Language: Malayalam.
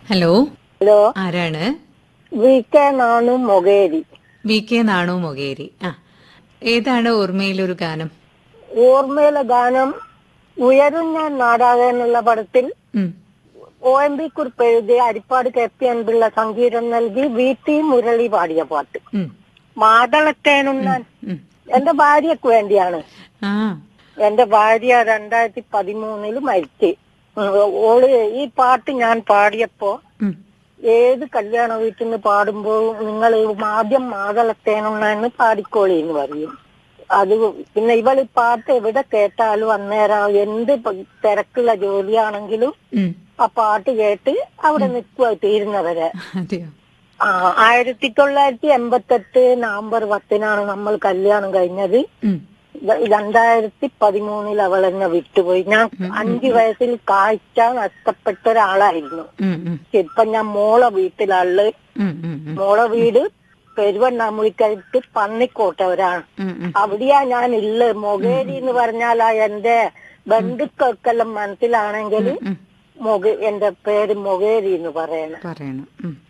ഹലോ ഹലോ ആരാണ് V K Nanu Mokeri V K Nanu Mokeri ആ ഏതാണ് ഓർമ്മയിലൊരു ഗാനം ഓർമ്മയിലെ ഗാനം ഉയരും ഞാൻ നാടാകെ എന്നുള്ള പടത്തിൽ ഉം, ഒ എം ബി കുറിപ്പ് എഴുതി അരിപ്പാട് കെ പി അൻപിള്ള സംഗീതം നൽകി വി ടി മുരളി പാടിയ പാട്ട് ഉം, മാതളത്തേനുണ്ണാൻ ഉം. എന്റെ ഭാര്യക്ക് വേണ്ടിയാണ് ആ എന്റെ ഭാര്യ രണ്ടായിരത്തി പതിമൂന്നില് മരിച്ച് ഉം, ഓള് ഈ പാട്ട് ഞാൻ പാടിയപ്പോ ഉം, ഏത് കല്യാണ വീട്ടിൽ നിന്ന് പാടുമ്പോൾ നിങ്ങൾ ആദ്യം മാതളത്തേനുണ്ടെന്ന് പാടിക്കോളി എന്ന് പറയും അത് പിന്നെ ഇവള് പാട്ട് എവിടെ കേട്ടാലും അന്നേരം എന്ത് പ- തിരക്കുള്ള ജോലിയാണെങ്കിലും ഉം. ആ പാട്ട് കേട്ട് അവിടെ നിൽക്കുക തീരുന്നവരെ അതെയോ ആ ആയിരത്തി തൊള്ളായിരത്തി എൺപത്തെട്ട് നവംബർ പത്തിനാണ് നമ്മൾ കല്യാണം കഴിഞ്ഞത് ഉം, ര- രണ്ടായിരത്തി പതിമൂന്നിൽ അവൾ എന്നെ വിട്ടുപോയി ഞാൻ അഞ്ചു വയസ്സിൽ കാഴ്ച നഷ്ടപ്പെട്ട ഒരാളായിരുന്നു ഉം, ഉം, ഇപ്പൊ ഞാൻ മോളെ വീട്ടിലുള്ള ഉം, ഉം, ഉം, മോളെ വീട് പെരുവണ്ണാമുളിക്കടുത്ത് പന്നിക്കോട്ടവരാണ് ഉം, ഉം. അവിടെയാ ഞാൻ ഇല്ല മൊകേരി എന്ന് പറഞ്ഞാൽ ആ എന്റെ ബന്ധുക്കൾക്കെല്ലാം മനസ്സിലാണെങ്കിൽ ഉം. മൊക എന്റെ പേര് മൊകേരി എന്ന് പറയണം പറയണം ഉം.